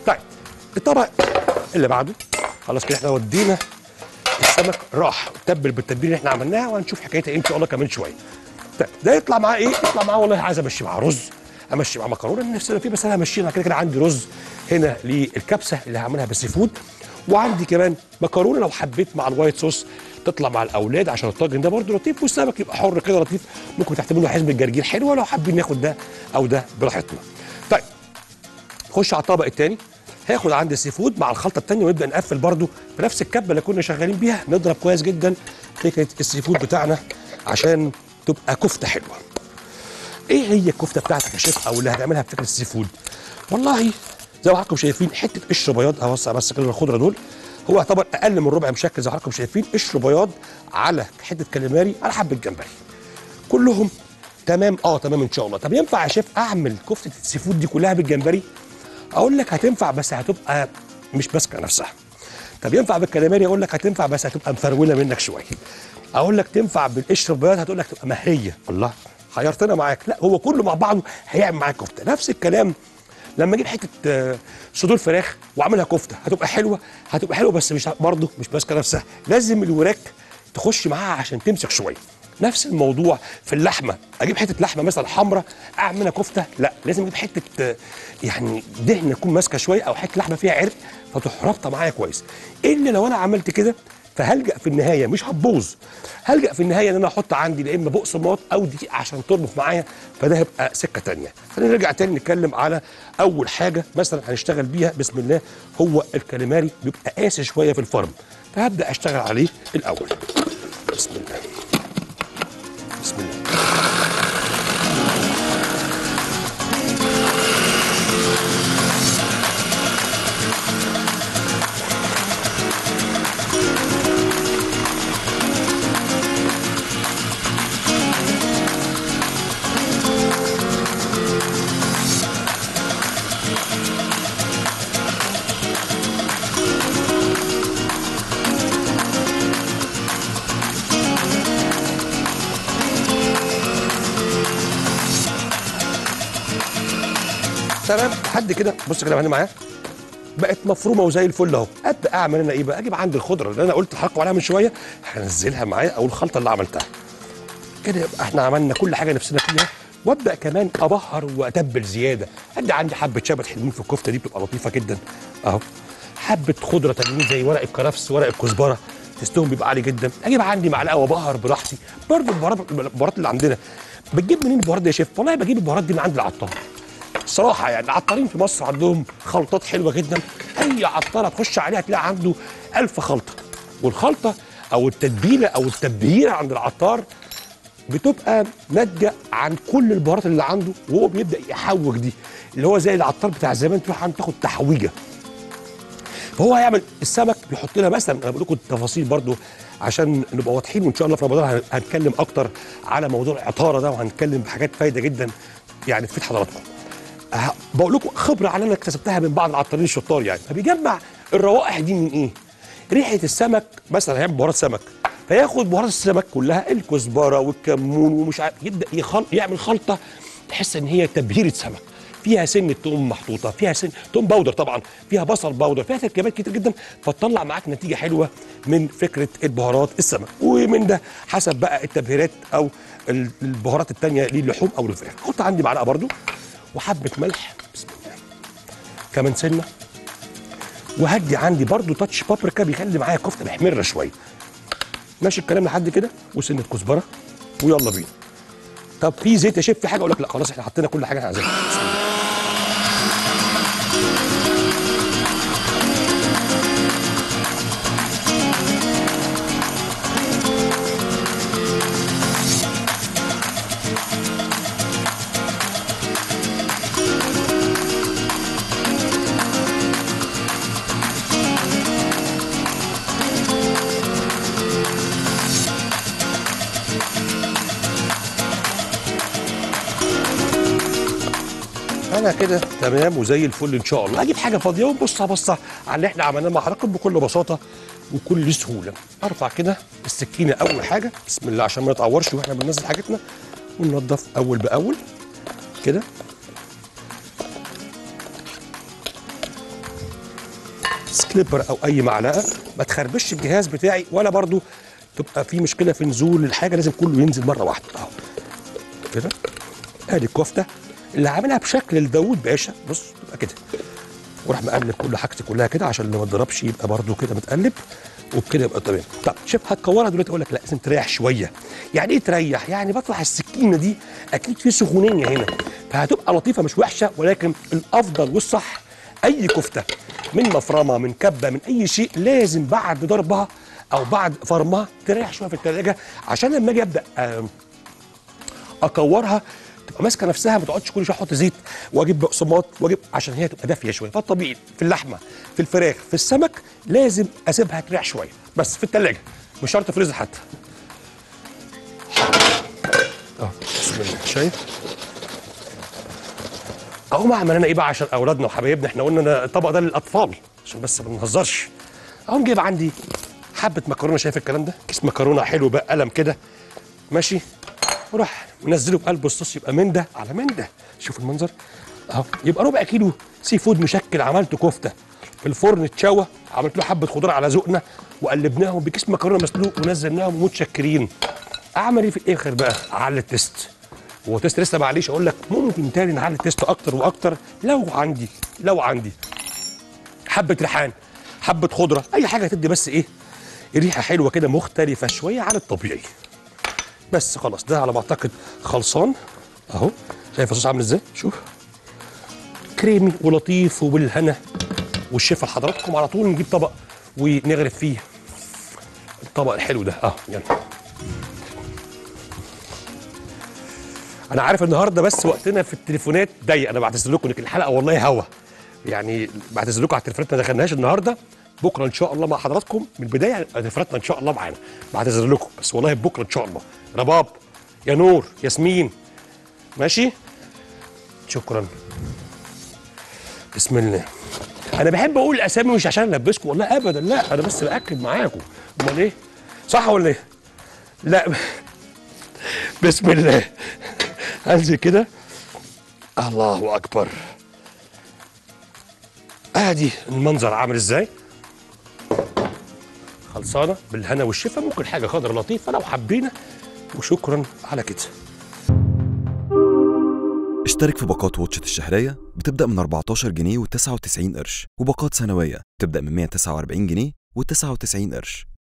طيب الطبق اللي بعده خلاص كده احنا ودينا السمك راح تبل بالتتبيله اللي احنا عملناها وهنشوف حكايتها ايه ان شاء الله كمان شويه طيب ده يطلع معاه ايه؟ يطلع معاه والله عايز امشي معاه رز امشي معاه مكرونه نفسنا فيه بس انا همشي انا كده كده عندي رز هنا للكبسه اللي هعملها بالسي فود وعندي كمان مكرونه لو حبيت مع الوايت صوص تطلع مع الاولاد عشان الطاجن ده برده لطيف والسمك يبقى حر كده لطيف ممكن تعتمدوا حزمه جرجير حلوه لو حابين ناخد ده او ده براحتنا. طيب خش على الطبق الثاني هاخد عندي السي فود مع الخلطه الثانيه ونبدا نقفل برده بنفس الكبه اللي كنا شغالين بيها نضرب كويس جدا فكره السي فود بتاعنا عشان تبقى كفته حلوه. ايه هي الكفته بتاعتك يا شيف او اللي هتعملها بفكره السي فود؟ والله زي ما حضراتكم شايفين حته قشر بياض اوسع بس كده الخضره دول هو يعتبر اقل من ربع مشكل زي ما حضراتكم شايفين قشر بياض على حته كاليماري على حبه جمبري. كلهم تمام اه تمام ان شاء الله طب ينفع يا شيف اعمل كفته السي فود دي كلها بالجمبري؟ اقول لك هتنفع بس هتبقى مش ماسكه نفسها. طب ينفع بالكاليماري اقول لك هتنفع بس هتبقى مفروله منك شويه. اقول لك تنفع بالقشر البياض هتقول لك تبقى مهريه الله حيرتنا معاك لا هو كله مع بعضه هيعمل معاك كفته نفس الكلام لما اجيب حته آه، صدور فراخ واعملها كفته هتبقى حلوه هتبقى حلوه بس مش برضه مش ماسكه نفسها لازم الوراك تخش معاها عشان تمسك شويه نفس الموضوع في اللحمه اجيب حته لحمه مثلا حمراء اعملها كفته لا لازم اجيب حته آه، يعني دهن تكون ماسكه شويه او حته لحمه فيها عرق فتروح رابطه معايا كويس الا لو انا عملت كده فهلجا في النهايه مش هتبوظ هلجا في النهايه ان انا احط عندي لا اما بقسماط او دقيق عشان تربط معايا فده هيبقى سكه تانية خلينا نرجع تاني نتكلم على اول حاجه مثلا هنشتغل بيها بسم الله هو الكاليماري بيبقى قاسي شويه في الفرن فهبدا اشتغل عليه الاول بسم الله بسم الله تمام لحد كده بص كده معانا معايا بقت مفرومه وزي الفل اهو ابدا اعمل انا ايه بقى اجيب عندي الخضره اللي انا قلت لحضراتكم عليها من شويه هنزلها معايا او الخلطه اللي عملتها كده يبقى احنا عملنا كل حاجه نفسنا فيها وابدا كمان ابهر واتبل زياده ادي عندي حبه شبت حلوين في الكفته دي بتبقى لطيفه جدا اهو حبه خضره تانيين زي ورق الكرفس ورق الكزبره تستوهم بيبقى عالي جدا اجيب عندي معلقه وابهر براحتي برضه البهارات البهارات اللي عندنا بتجيب منين البهارات دي يا شيف والله بجيب البهارات دي من عند العطار صراحة يعني العطارين في مصر عندهم خلطات حلوة جدا أي عطار هتخش عليها تلاقي عنده ألف خلطة والخلطة أو التتبيلة أو التبهيرة عند العطار بتبقى ناتجة عن كل البهارات اللي عنده وهو بيبدأ يحوج دي اللي هو زي العطار بتاع زمان تروح عند تاخد تحويجة فهو هيعمل السمك بيحط لنا مثلا انا بقول لكم التفاصيل برضو عشان نبقى واضحين وان شاء الله في رمضان هن- هنتكلم اكتر على موضوع العطاره ده وهنتكلم بحاجات فايده جدا يعني تفيد حضراتكم. أه، بقول لكم خبره على انا اكتسبتها من بعض العطارين الشطار يعني فبيجمع الروائح دي من ايه؟ ريحه السمك مثلا هيعمل بهارات سمك فياخد بهارات السمك كلها الكزبره والكمون ومش عارف يبدا يخل... يعمل خلطه تحس ان هي تبهيره سمك فيها سن توم محطوطه فيها سن توم باودر طبعا فيها بصل باودر فيها تركيبات كتير جدا فتطلع معاك نتيجه حلوه من فكره البهارات السمك ومن ده حسب بقى التبهيرات او ال- البهارات التانية للحوم او للفراخ حط عندي معلقه برضو وحبه ملح بسم الله كمان سنه وهدي عندي برضو تاتش بابريكا بيخلي معايا كفته محمره شويه ماشي الكلام لحد كده وسنه كزبره ويلا بينا طب في زيت يا شيف في حاجه اقول لك لا خلاص احنا حطينا كل حاجه احنا عايزينها بسم الله. انا كده تمام وزي الفل ان شاء الله اجيب حاجه فاضيه ونبص بصه على اللي احنا عملناه مع حضراتكم بكل بساطه وكل سهوله ارفع كده السكينه اول حاجه بسم الله عشان ما نتعورش واحنا بننزل حاجتنا وننضف اول باول كده سكليبر او اي معلقه ما تخربش الجهاز بتاعي ولا برضو تبقى في مشكله في نزول الحاجه لازم كله ينزل مره واحده اهو كده ادي الكفته اللي عاملها بشكل لداوود باشا بص تبقى كده وراح مقلب كل حاجتي كلها كده عشان لما تضربش يبقى برضو كده متقلب وبكده يبقى تمام طب شوف هتكورها دلوقتي اقول لك لا لازم تريح شويه يعني ايه تريح يعني بطرح السكينه دي اكيد في سخونيه هنا فهتبقى لطيفه مش وحشه ولكن الافضل والصح اي كفته من مفرمه من كبه من اي شيء لازم بعد ضربها او بعد فرمها تريح شويه في الثلاجه عشان لما اجي ابدا آم، اكورها تبقى ماسكه نفسها ما تقعدش كل شويه احط زيت واجيب بقسماط واجيب عشان هي تبقى دافيه شويه فالطبيعي في اللحمه في الفراخ في السمك لازم اسيبها تريح شويه بس في الثلاجه مش شرط فريزر حتى اه بسم الله شايف اهو ما عملنا ايه بقى عشان اولادنا وحبايبنا احنا قلنا أنا الطبق ده للاطفال عشان بس ما نهزرش اهو جايب عندي حبه مكرونه شايف الكلام ده كيس مكرونه حلو بقى قلم كده ماشي وراح منزله بقلب الصوص يبقى من ده على من ده شوف المنظر اهو يبقى ربع كيلو سي فود مشكل عملته كفته في الفرن اتشوى عملت له حبه خضار على ذوقنا وقلبناهم بكيس مكرونه مسلوق ونزلناهم ومتشكرين اعمل ايه في الاخر بقى اعلي التست هو تيست لسه معلش اقول لك ممكن تاني نعلي التست اكتر واكتر لو عندي لو عندي حبه ريحان حبه خضره اي حاجه تدي بس ايه ريحه حلوه كده مختلفه شويه عن الطبيعي بس خلاص ده على ما اعتقد خلصان اهو شايف الصوص عامل ازاي شوف كريمي ولطيف وبالهنا والشفا لحضراتكم على طول نجيب طبق ونغرف فيه الطبق الحلو ده اه يلا انا عارف النهارده بس وقتنا في التليفونات ضيق انا بعتذر لكم لكن الحلقه والله هوا يعني بعتذر لكم على التليفونات ما دخلناش النهارده بكره ان شاء الله مع حضراتكم من البدايه هتبقى تليفوناتنا ان شاء الله معانا بعتذر لكم بس والله بكره ان شاء الله رباب يا نور ياسمين ماشي شكرا بسم الله انا بحب اقول الاسامي مش عشان البسكم والله ابدا لا انا بس باكد معاكم امال ايه صح ولا ايه لا بسم الله انزل كده الله اكبر ادي المنظر عامل ازاي خلصانه بالهنا والشفا ممكن حاجه خضر لطيفه لو حبينا وشكرا على كده اشترك في باقات واتشت الشهرية بتبدأ من 14 جنيه و99 قرش وباقات سنوية بتبدأ من 149 جنيه و99 قرش